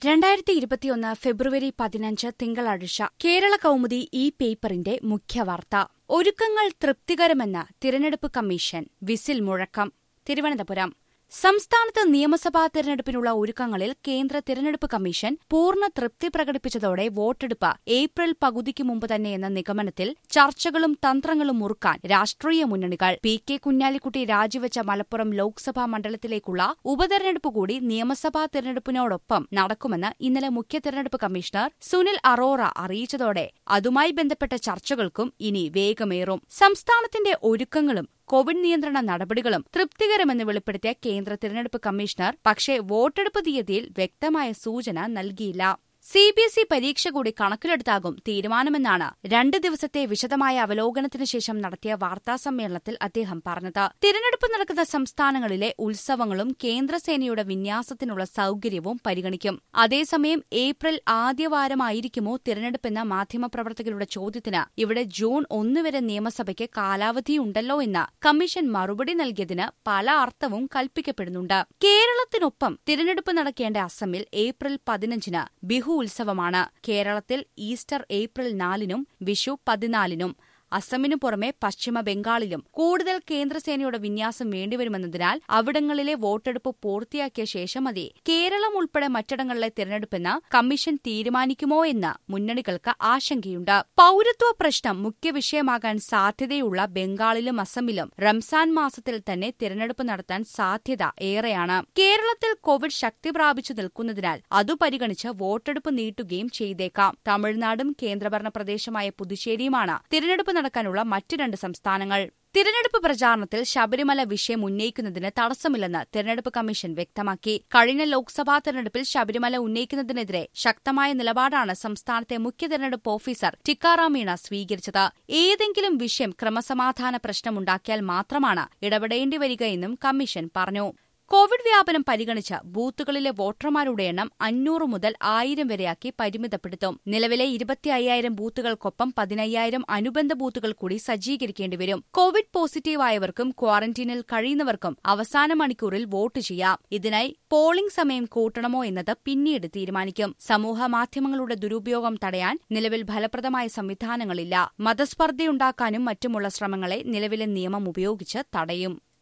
രണ്ടായിരത്തി ഇരുപത്തിയൊന്ന് ഫെബ്രുവരി പതിനഞ്ച് തിങ്കളാഴ്ച കേരള കൗമുദി ഈ പേപ്പറിന്റെ മുഖ്യവാർത്ത ഒരുക്കങ്ങൾ തൃപ്തികരമെന്ന് തിരഞ്ഞെടുപ്പ് കമ്മീഷൻ വിസിൽ മുഴക്കം തിരുവനന്തപുരം സംസ്ഥാനത്ത് നിയമസഭാ തെരഞ്ഞെടുപ്പിനുള്ള ഒരുക്കങ്ങളിൽ കേന്ദ്ര തിരഞ്ഞെടുപ്പ് കമ്മീഷൻ പൂർണ്ണ തൃപ്തി പ്രകടിപ്പിച്ചതോടെ വോട്ടെടുപ്പ് ഏപ്രിൽ പകുതിക്ക് മുമ്പ് തന്നെയെന്ന നിഗമനത്തിൽ ചർച്ചകളും തന്ത്രങ്ങളും മുറുക്കാൻ രാഷ്ട്രീയ മുന്നണികൾ പി കെ കുഞ്ഞാലിക്കുട്ടി രാജിവെച്ച മലപ്പുറം ലോക്സഭാ മണ്ഡലത്തിലേക്കുള്ള ഉപതെരഞ്ഞെടുപ്പ് കൂടി നിയമസഭാ തെരഞ്ഞെടുപ്പിനോടൊപ്പം നടക്കുമെന്ന് ഇന്നലെ മുഖ്യ തെരഞ്ഞെടുപ്പ് കമ്മീഷണർ സുനിൽ അറോറ അറിയിച്ചതോടെ അതുമായി ബന്ധപ്പെട്ട ചർച്ചകൾക്കും ഇനി വേഗമേറും സംസ്ഥാനത്തിന്റെ ഒരുക്കങ്ങളും കോവിഡ് നിയന്ത്രണ നടപടികളും തൃപ്തികരമെന്ന് വെളിപ്പെടുത്തിയ കേന്ദ്ര തിരഞ്ഞെടുപ്പ് കമ്മീഷണർ പക്ഷേ വോട്ടെടുപ്പ് തീയതിയിൽ വ്യക്തമായ സൂചന നൽകിയില്ല സി ബി എസ് ഇ പരീക്ഷ കൂടി കണക്കിലെടുത്താകും തീരുമാനമെന്നാണ് രണ്ട് ദിവസത്തെ വിശദമായ അവലോകനത്തിനു ശേഷം നടത്തിയ വാർത്താസമ്മേളനത്തിൽ അദ്ദേഹം പറഞ്ഞത് തിരഞ്ഞെടുപ്പ് നടക്കുന്ന സംസ്ഥാനങ്ങളിലെ ഉത്സവങ്ങളും കേന്ദ്രസേനയുടെ വിന്യാസത്തിനുള്ള സൌകര്യവും പരിഗണിക്കും അതേസമയം ഏപ്രിൽ ആദ്യവാരമായിരിക്കുമോ തിരഞ്ഞെടുപ്പെന്ന മാധ്യമപ്രവർത്തകരുടെ ചോദ്യത്തിന് ഇവിടെ ജൂൺ ഒന്ന് വരെ നിയമസഭയ്ക്ക് കാലാവധിയുണ്ടല്ലോ എന്ന് കമ്മീഷൻ മറുപടി നൽകിയതിന് പല അർത്ഥവും കൽപ്പിക്കപ്പെടുന്നുണ്ട് കേരളത്തിനൊപ്പം തിരഞ്ഞെടുപ്പ് നടക്കേണ്ട അസമിൽ ഏപ്രിൽ പതിനഞ്ചിന് ബിഹു ഉത്സവമാണ് കേരളത്തിൽ ഈസ്റ്റർ ഏപ്രിൽ നാലിനും വിഷു പതിനാലിനും അസമിനു പുറമെ പശ്ചിമ ബംഗാളിലും കൂടുതൽ കേന്ദ്രസേനയുടെ വിന്യാസം വേണ്ടിവരുമെന്നതിനാൽ അവിടങ്ങളിലെ വോട്ടെടുപ്പ് പൂർത്തിയാക്കിയ ശേഷം മതി കേരളം ഉൾപ്പെടെ മറ്റിടങ്ങളിലെ തിരഞ്ഞെടുപ്പെന്ന് കമ്മീഷൻ തീരുമാനിക്കുമോ എന്ന് മുന്നണികൾക്ക് ആശങ്കയുണ്ട് പൌരത്വ പ്രശ്നം മുഖ്യ വിഷയമാകാൻ സാധ്യതയുള്ള ബംഗാളിലും അസമിലും റംസാൻ മാസത്തിൽ തന്നെ തിരഞ്ഞെടുപ്പ് നടത്താൻ സാധ്യത ഏറെയാണ് കേരളത്തിൽ കോവിഡ് ശക്തി പ്രാപിച്ചു നിൽക്കുന്നതിനാൽ അതു പരിഗണിച്ച് വോട്ടെടുപ്പ് നീട്ടുകയും ചെയ്തേക്കാം തമിഴ്നാടും കേന്ദ്രഭരണ പ്രദേശമായ പുതുച്ചേരിയുമാണ് തിരഞ്ഞെടുപ്പ് നടക്കാനുള്ള മറ്റ് രണ്ട് സംസ്ഥാനങ്ങൾ തിരഞ്ഞെടുപ്പ് പ്രചാരണത്തിൽ ശബരിമല വിഷയം ഉന്നയിക്കുന്നതിന് തടസ്സമില്ലെന്ന് തിരഞ്ഞെടുപ്പ് കമ്മീഷൻ വ്യക്തമാക്കി കഴിഞ്ഞ ലോക്സഭാ തെരഞ്ഞെടുപ്പിൽ ശബരിമല ഉന്നയിക്കുന്നതിനെതിരെ ശക്തമായ നിലപാടാണ് സംസ്ഥാനത്തെ മുഖ്യ തെരഞ്ഞെടുപ്പ് ഓഫീസർ ടിക്കാറാം മീണ സ്വീകരിച്ചത് ഏതെങ്കിലും വിഷയം ക്രമസമാധാന പ്രശ്നമുണ്ടാക്കിയാൽ മാത്രമാണ് ഇടപെടേണ്ടി വരികയെന്നും കമ്മീഷൻ പറഞ്ഞു കോവിഡ് വ്യാപനം പരിഗണിച്ച് ബൂത്തുകളിലെ വോട്ടർമാരുടെ എണ്ണം അഞ്ഞൂറ് മുതൽ ആയിരം വരെയാക്കി പരിമിതപ്പെടുത്തും നിലവിലെ ഇരുപത്തി അയ്യായിരം ബൂത്തുകൾക്കൊപ്പം പതിനയ്യായിരം അനുബന്ധ ബൂത്തുകൾ കൂടി സജ്ജീകരിക്കേണ്ടിവരും കോവിഡ് പോസിറ്റീവായവർക്കും ക്വാറന്റീനിൽ കഴിയുന്നവർക്കും അവസാന മണിക്കൂറിൽ വോട്ട് ചെയ്യാം ഇതിനായി പോളിംഗ് സമയം കൂട്ടണമോ എന്നത് പിന്നീട് തീരുമാനിക്കും സമൂഹ മാധ്യമങ്ങളുടെ ദുരുപയോഗം തടയാൻ നിലവിൽ ഫലപ്രദമായ സംവിധാനങ്ങളില്ല മതസ്പർദ്ധയുണ്ടാക്കാനും മറ്റുമുള്ള ശ്രമങ്ങളെ നിലവിലെ നിയമം ഉപയോഗിച്ച് തടയും